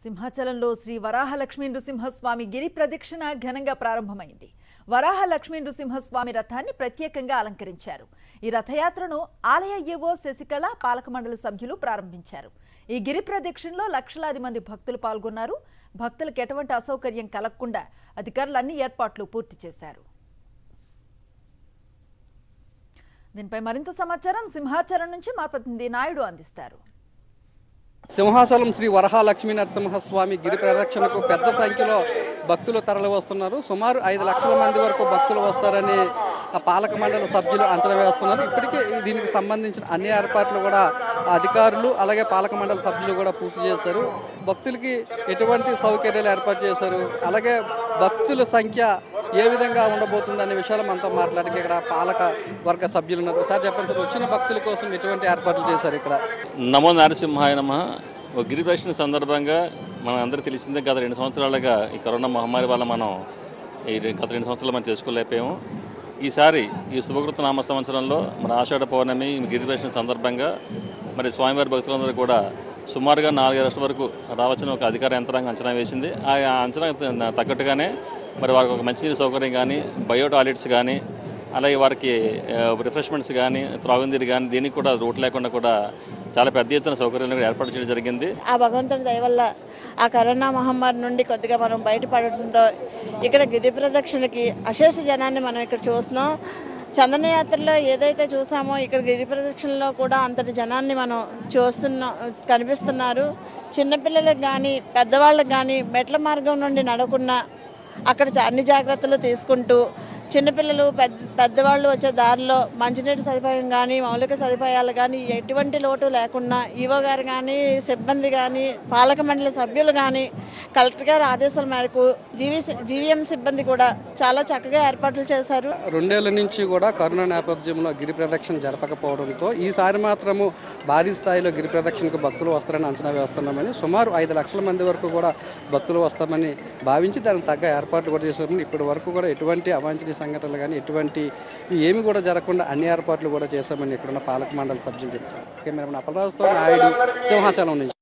సింహాచలంలో శ్రీ వరాహ లక్ష్మీ నృసింహస్వామి గిరి ప్రదక్షిణ ఘనంగా ప్రారంభమైంది వరాహ లక్ష్మీ నృసింహస్వామి రథాన్ని ప్రత్యేకంగా అలంకరించారు ఈ రథయాత్రను ఆలయ ఈవో శశికళ పాలక మండలి సభ్యులు ప్రారంభించారు ఈ గిరి ప్రదక్షిణలో లక్షలాది మంది భక్తులు పాల్గొన్నారు భక్తులకు ఎటువంటి అసౌకర్యం కలగకుండా అధికారులు అన్ని ఏర్పాట్లు పూర్తి చేశారు దీనిపై మరింత సమాచారం సింహాచలం నుంచి మా ప్రతినిధి నాయుడు అందిస్తారు సింహాచలం శ్రీ వరహా లక్ష్మీ నరసింహస్వామి గిరి ప్రదక్షిణకు పెద్ద సంఖ్యలో భక్తులు తరలి వస్తున్నారు సుమారు ఐదు లక్షల మంది వరకు భక్తులు వస్తారని ఆ పాలక మండలి సభ్యులు అంచనా వేస్తున్నారు ఇప్పటికే ఈ దీనికి సంబంధించిన అన్ని ఏర్పాట్లు కూడా అధికారులు అలాగే పాలక మండలి సభ్యులు కూడా పూర్తి చేశారు భక్తులకి ఎటువంటి సౌకర్యాలు ఏర్పాటు చేశారు అలాగే భక్తుల సంఖ్య ఏ విధంగా ఉండబోతుంది అనే విషయాలు మనతో మాట్లాడికి ఇక్కడ పాలక వర్గ సభ్యులు ఉన్నారు సార్ చెప్పండి సార్ వచ్చిన భక్తుల కోసం ఎటువంటి ఏర్పాట్లు చేశారు ఇక్కడ నమో నరసింహాయ నమ ఒక గిరి ప్రదక్షిణ సందర్భంగా మన అందరికీ తెలిసిందే గత రెండు సంవత్సరాలుగా ఈ కరోనా మహమ్మారి వల్ల మనం ఈ రె- గత రెండు సంవత్సరాలు మనం చేసుకోలేకపోయాము ఈసారి ఈ శుభకృత నామ సంవత్సరంలో మన ఆషాఢ పౌర్ణమి ఈ గిరి ప్రదక్షిణ సందర్భంగా మరి స్వామివారి భక్తులందరూ కూడా సుమారుగా నాలుగైదు లక్షల వరకు రావచ్చని ఒక అధికార యంత్రాంగం అంచనా వేసింది ఆ అంచనా తగ్గట్టుగానే మరి వారికి ఒక మంచినీరు సౌకర్యం కానీ బయో టాయిలెట్స్ కానీ అలాగే వారికి రిఫ్రెష్మెంట్స్ కానీ త్రాగునీరు కానీ దీనికి కూడా రూట్ లేకుండా కూడా చాలా పెద్ద ఎత్తున సౌకర్యాలు కూడా ఏర్పాటు చేయడం జరిగింది ఆ భగవంతుడి దయ వల్ల ఆ కరోనా మహమ్మారి నుండి కొద్దిగా మనం బయటపడటంతో ఇక్కడ గిరి ప్రదక్షిణకి అశేష జనాన్ని మనం ఇక్కడ చూస్తున్నాం చందనయాత్రలో ఏదైతే చూసామో ఇక్కడ గిరి ప్రదక్షిణలో కూడా అంతటి జనాన్ని మనం చూస్తున్నా కనిపిస్తున్నారు చిన్నపిల్లలకు కానీ పెద్దవాళ్ళకి కానీ మెట్ల మార్గం నుండి నడకుండా అక్కడ జా- అన్ని జాగ్రత్తలు తీసుకుంటూ చిన్నపిల్లలు పెద్ద పెద్దవాళ్ళు వచ్చే దారిలో మంచినీటి సదుపాయం కానీ మౌలిక సదుపాయాలు కానీ ఎటువంటి లోటు లేకుండా ఈవో గారు కానీ సిబ్బంది కానీ పాలక మండలి సభ్యులు కానీ కలెక్టర్ గారి ఆదేశాల మేరకు జీవీ జీవీఎం సిబ్బంది కూడా చాలా చక్కగా ఏర్పాట్లు చేశారు రెండేళ్ల నుంచి కూడా కరోనా నేపథ్యంలో గిరి ప్రదక్షిణ జరపకపోవడంతో ఈసారి మాత్రము భారీ స్థాయిలో గిరి ప్రదక్షిణకు భక్తులు వస్తారని అంచనా వేస్తున్నామని సుమారు ఐదు లక్షల మంది వరకు కూడా భక్తులు వస్తామని భావించి దానికి తగ్గ ఏర్పాట్లు కూడా చేశామని ఇప్పటి వరకు కూడా ఎటువంటి అవాంఛనీయ సంఘటనలు కానీ ఎటువంటి ఏమి కూడా జరగకుండా అన్ని ఏర్పాట్లు కూడా చేశామని ఇక్కడున్న పాలక మండలి సభ్యులు చెప్తున్నారు కెమెరా అప్పలరాజుతో నాయుడు సింహాచలం నుంచి